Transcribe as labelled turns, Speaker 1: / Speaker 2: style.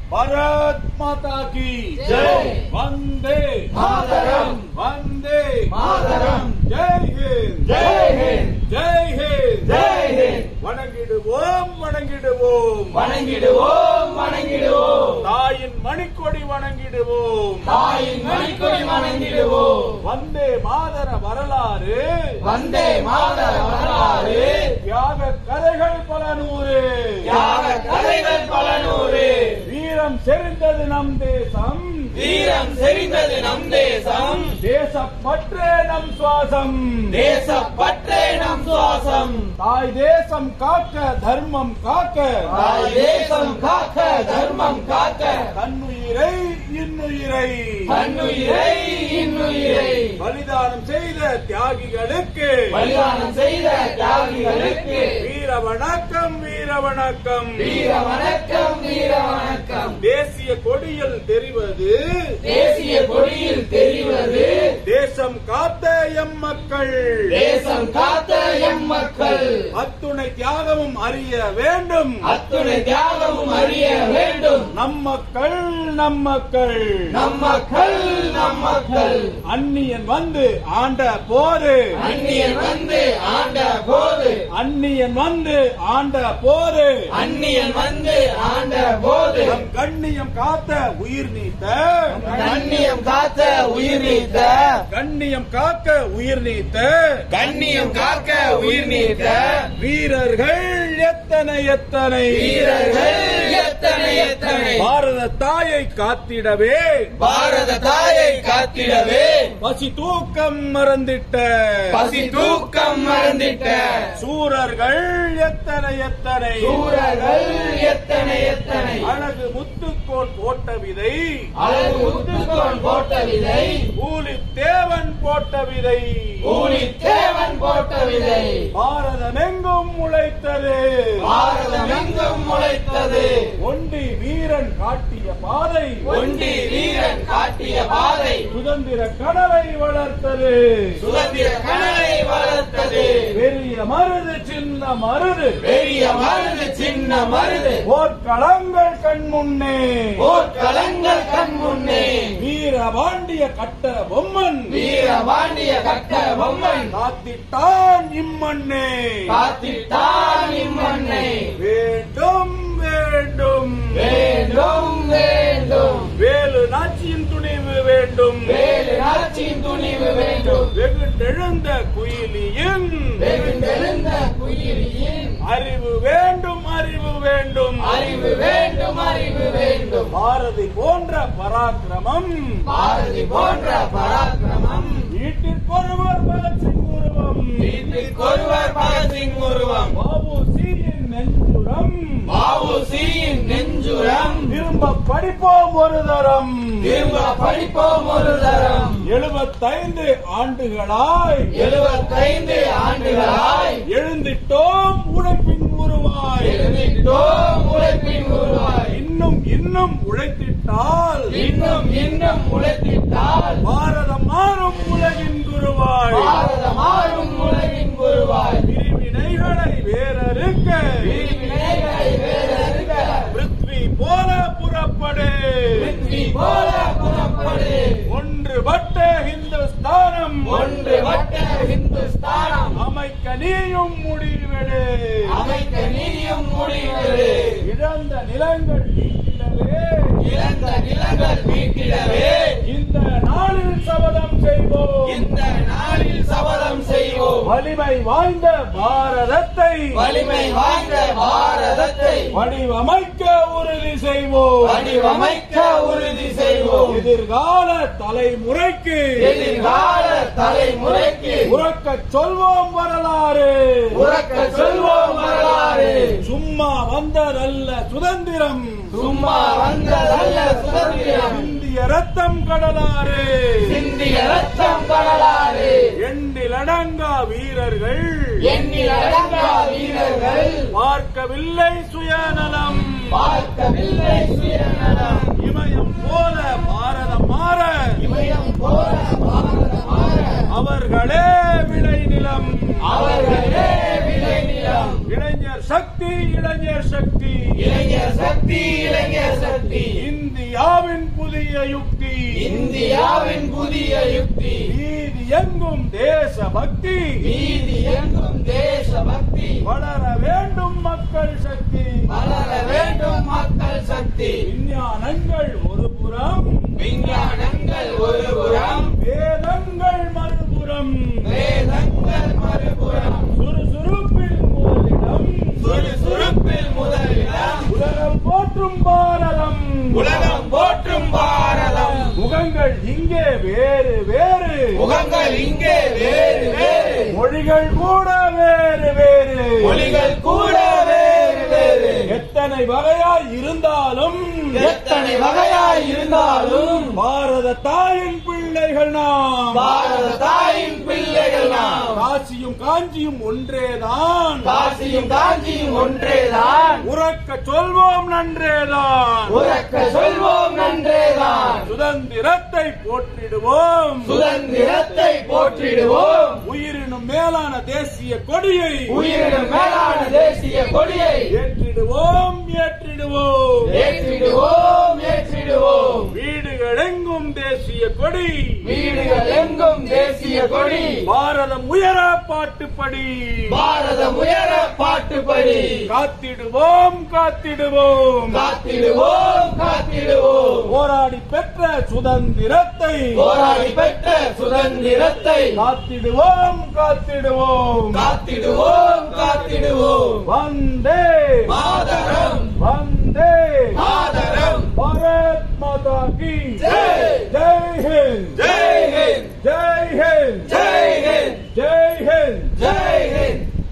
Speaker 1: भारत माता की
Speaker 2: जय।
Speaker 1: वंदे
Speaker 2: मातरम।
Speaker 1: वंदे
Speaker 2: मातरम।
Speaker 1: जय हिंद
Speaker 2: जय हिंद
Speaker 1: ஜெய் ஹிந்த்
Speaker 2: ஜெய் ஹிந்த்
Speaker 1: வணங்கிடுவோம் வணங்கிடுவோம்
Speaker 2: வணங்கிடுவோம் வணங்கிடுவோம்
Speaker 1: தாயின் மணிக்கொடி வணங்கிடுவோம்
Speaker 2: தாயின் மணிக்கொடி வணங்கிடுவோம்
Speaker 1: வந்தே மாதர வரலாறு
Speaker 2: வந்தே மாதர வரலாறு
Speaker 1: தியாக கதைகள் பல நூறு
Speaker 2: தியாக கதைகள் பல நூறு
Speaker 1: வீரம் செறிந்தது நம் தேசம்
Speaker 2: வீரம் செறிந்தது நம் தேசம்
Speaker 1: தேசப்பற்றே நம் சுவாசம்
Speaker 2: தேசப்பற்றே நம் சுவாசம்
Speaker 1: தாய் தேசம் காக்க தர்மம் காக்க
Speaker 2: தாய் தேசம் காக்க தர்மம் காக்க
Speaker 1: தன்னுயிரை இன்னுயிரை
Speaker 2: தன்னுயிரை இன்னுயிரை
Speaker 1: பலிதானம் செய்த தியாகிகளுக்கு
Speaker 2: பலிதானம் செய்த தியாகிகளுக்கு
Speaker 1: வீர வணக்கம் வீர வணக்கம்
Speaker 2: வீர வணக்கம் வீர வணக்கம்
Speaker 1: தேசிய கொடியில் தெரிவது
Speaker 2: தேசிய கொடியில் தெரிவது
Speaker 1: தேசம் காத்த எம் மக்கள்
Speaker 2: தேசம் காத்த எம் மக்கள்
Speaker 1: அத்துணை தியாகமும் அறிய வேண்டும்
Speaker 2: அத்துணை தியாகமும் அறிய வேண்டும்
Speaker 1: நம் மக்கள் நம் மக்கள்
Speaker 2: நம் மக்கள் நம் மக்கள்
Speaker 1: அந்நியன் வந்து ஆண்ட போது
Speaker 2: அந்நியன் வந்து ஆண்ட போது
Speaker 1: அந்நியன் வந்து ஆண்ட போது
Speaker 2: அந்நியன் வந்து ஆண்ட போது
Speaker 1: நம் கண்ணியம் காத்த உயிர் நீத்த
Speaker 2: கண்ணியம் காத்த உயிர் நீத்த
Speaker 1: கண்ணியம் காக்க உயிர் நீத்த
Speaker 2: கண்ணியம் காக்க உயிர் நீத்த
Speaker 1: வீரர்கள் எத்தனை எத்தனை
Speaker 2: வீரர்கள் எத்தனை எத்தனை
Speaker 1: பாரத தாயை காத்திடவே
Speaker 2: பாரத தாயை காத்திடவே
Speaker 1: பசி தூக்கம் மறந்திட்ட
Speaker 2: பசி தூக்கம் மறந்திட்ட
Speaker 1: சூரர்கள் எத்தனை எத்தனை
Speaker 2: சூரர்கள் எத்தனை எத்தனை
Speaker 1: அழகு முத்துக்கோள் போட்ட விதை
Speaker 2: அழகு முத்துக்கோன் போட்ட விதை
Speaker 1: கூலி தேவன் போட்ட விதை
Speaker 2: கூலி தேவன் போட்ட விதை
Speaker 1: பாரதமெங்கும் முளைத்தது
Speaker 2: பாரதம் எங்கும் முளைத்தது
Speaker 1: ஒண்டி வீரன் காட்டிய பாதை
Speaker 2: ஒண்டி வீரன் காட்டிய பாதை
Speaker 1: சுதந்திர கனவை வளர்த்தது
Speaker 2: சுதந்திர கனவை வளர்த்தது
Speaker 1: பெரிய மருது சின்ன மருது
Speaker 2: பெரிய மருது சின்ன மருது
Speaker 1: போர்க்களங்கள் கண் முன்னே
Speaker 2: போர்க்களங்கள் கண் முன்னே
Speaker 1: வீரபாண்டிய கட்டர பொம்மன்
Speaker 2: வீரபாண்டிய கட்ட பொம்மன்
Speaker 1: காத்திட்டான் இம்மண்ணே
Speaker 2: காத்திட்டான் இம்மண்ணை
Speaker 1: வேண்டும் வேண்டும்
Speaker 2: வேண்டும் வேண்டும்
Speaker 1: வேலு நாச்சியின் துணிவு வேண்டும்
Speaker 2: வேலு நாச்சின் துணிவு வேண்டும்
Speaker 1: வெகுண்டெழுந்த குயிலியின்
Speaker 2: வெகுண்டெழுந்த குயிலியின்
Speaker 1: அறிவு வேண்டும் அறிவு வேண்டும்
Speaker 2: அறிவு வேண்டும் அறிவு வேண்டும்
Speaker 1: பாரதி போன்ற பராக்கிரமம்
Speaker 2: பாரதி போன்ற பராக்கிரமம்
Speaker 1: வீட்டிற்கொருவர் பலத்தின் உருவம்
Speaker 2: வீட்டுக்கொருவர் பகத்சிங் உருவம்
Speaker 1: பாபு சியின் நெஞ்சுரம்
Speaker 2: பாபுசியின் நெஞ்சுரம்
Speaker 1: திரும்ப படிப்போம் ஒரு தரம்
Speaker 2: திரும்ப படிப்போம் ஒரு தரம்
Speaker 1: எழுபத்தைந்து ஆண்டுகளாய்
Speaker 2: எழுபத்தைந்து ஆண்டுகளாய்
Speaker 1: எழுந்திட்டோம் உழைப்பின் உருவாய்
Speaker 2: எழுதிட்டோம் உழைப்பின் உருவாய்
Speaker 1: இன்னும் இன்னும் உழைத்திட்டால்
Speaker 2: இன்னும் இன்னும் உழைத்திட்டால்
Speaker 1: பாரதம் மாறும் உலகின் குருவாய்
Speaker 2: பாரத மாறும் உலகின் குருவாய்
Speaker 1: பிரிவினைகளை வேறறுக்க
Speaker 2: வினைகளை வேறறுக்க
Speaker 1: பிருத்வி போல புறப்படு
Speaker 2: பிருத்வி போல புறப்படு
Speaker 1: ஒன்றுபட்ட ஹிந்துஸ்தானம்
Speaker 2: ஒன்று வட்ட இந்துஸ்தானம்
Speaker 1: அமைக்க நீயும் முடிவெடு
Speaker 2: அமைக்க நீயும் முடிவெடு
Speaker 1: இழந்த நிலங்கள் நீக்கிடவே
Speaker 2: இழந்த நிலங்கள் மீட்டிடவே
Speaker 1: இந்த நாளில் சபதம் செய்வோம்
Speaker 2: இந்த நாளில் சபதம் செய்வோம்
Speaker 1: வலிமை வாய்ந்த பாரதத்தை
Speaker 2: வலிமை வாய்ந்த பாரதத்தை
Speaker 1: வடிவமைக்க உறுதி செய்வோம்
Speaker 2: வடிவமைக்க உறுதி செய்வோம்
Speaker 1: எதிர்கால தலைமுறைக்கு
Speaker 2: எதிர்கால தலைமுறைக்கு
Speaker 1: உறக்கச் சொல்வோம் வரலாறு
Speaker 2: உறக்க சொல்வோம் வரலாறு
Speaker 1: சும்மா வந்ததல்ல சுதந்திரம்
Speaker 2: சும்மா வந்ததல்ல சுதந்திரம்
Speaker 1: இந்திய ரத்தம் கடலாறு
Speaker 2: சிந்திய ரத்தம் கடலாறு
Speaker 1: எண்ணிலடங்கா வீரர்கள்
Speaker 2: எண்ணில் அடங்கா வீரர்கள்
Speaker 1: பார்க்கவில்லை சுயநலம்
Speaker 2: பார்க்கவில்லை சுயநலம்
Speaker 1: இமயம் போல பாரதம் மாற
Speaker 2: இமயம் போல பாரதமாற
Speaker 1: அவர்களே விளை நிலம்
Speaker 2: அவர்களே விளை நிலம்
Speaker 1: இளைஞர் சக்தி இளைஞர் சக்தி
Speaker 2: இளைஞர் சக்தி இளைஞர் சக்தி
Speaker 1: இந்தியாவின் புதிய யுக்தி
Speaker 2: இந்தியாவின் புதிய யுக்தி
Speaker 1: நீதி எங்கும் தேசபக்தி
Speaker 2: நீதி எங்கும் தேசபக்தி
Speaker 1: வளர வேண்டும் மக்கள் சக்தி
Speaker 2: வளர வேண்டும் மக்கள் சக்தி
Speaker 1: விஞ்ஞானங்கள் ஒரு புறம்
Speaker 2: விஞ்ஞானங்கள் ஒருபுறம்
Speaker 1: வேதங்கள் மறுபுறம்
Speaker 2: வேதங்கள் மறுபுறம்
Speaker 1: சுறுசுறுப்பில் முதலிடம்
Speaker 2: சுறுசுறுப்பில் முதலிடம்
Speaker 1: உலகம் போற்றும் பாரதம்
Speaker 2: உலகம் போற்றும் பாரதம்
Speaker 1: முகங்கள் இங்கே வேறு வேறு
Speaker 2: முகங்கள் இங்கே வேறு வேறு
Speaker 1: மொழிகள் கூட வேறு வேறு
Speaker 2: மொழிகள் கூட வேறு வேறு
Speaker 1: எத்தனை வகையாய் இருந்தாலும்
Speaker 2: எத்தனை வகையாய் இருந்தாலும்
Speaker 1: பாரத தாயின் பிள்ளைகள் நாம்
Speaker 2: பாரத தாயின் பிள்ளைகள் நாம்
Speaker 1: காசியும் காஞ்சியும் ஒன்றேதான்
Speaker 2: காசியும் காஞ்சியும் ஒன்றேதான்
Speaker 1: உறக்க சொல்வோம் நன்றேதான்
Speaker 2: உறக்க சொல்வோம் நன்றேதான்
Speaker 1: சுதந்திரத்தை போற்றிடுவோம்
Speaker 2: சுதந்திரத்தை போற்றிடுவோம்
Speaker 1: உயிரினும் மேலான தேசிய கொடியை
Speaker 2: உயிரினும் மேலான தேசிய கொடியை
Speaker 1: ஏற்றிடுவோம் ஏற்றிடுவோம்
Speaker 2: ஏற்றிடுவோம் ஏற்றிடுவோம்
Speaker 1: வீடுகள் எங்கும் தேசிய கொடி
Speaker 2: வீடுகள் எங்கும் தேசிய கொடி
Speaker 1: பாரதம் உயர பாட்டுப்படி
Speaker 2: பாரதம் உயர பாட்டுப்படி
Speaker 1: காத்திடுவோம் காத்திடுவோம்
Speaker 2: காத்திடுவோம் காத்திடுவோம்
Speaker 1: போராடி பெற்ற சுதந்திரத்தை
Speaker 2: போராடி பெற்ற சுதந்திரத்தை
Speaker 1: காத்திடுவோம் காத்திடுவோம்
Speaker 2: காத்திடுவோம் காத்திடுவோம்
Speaker 1: வந்தே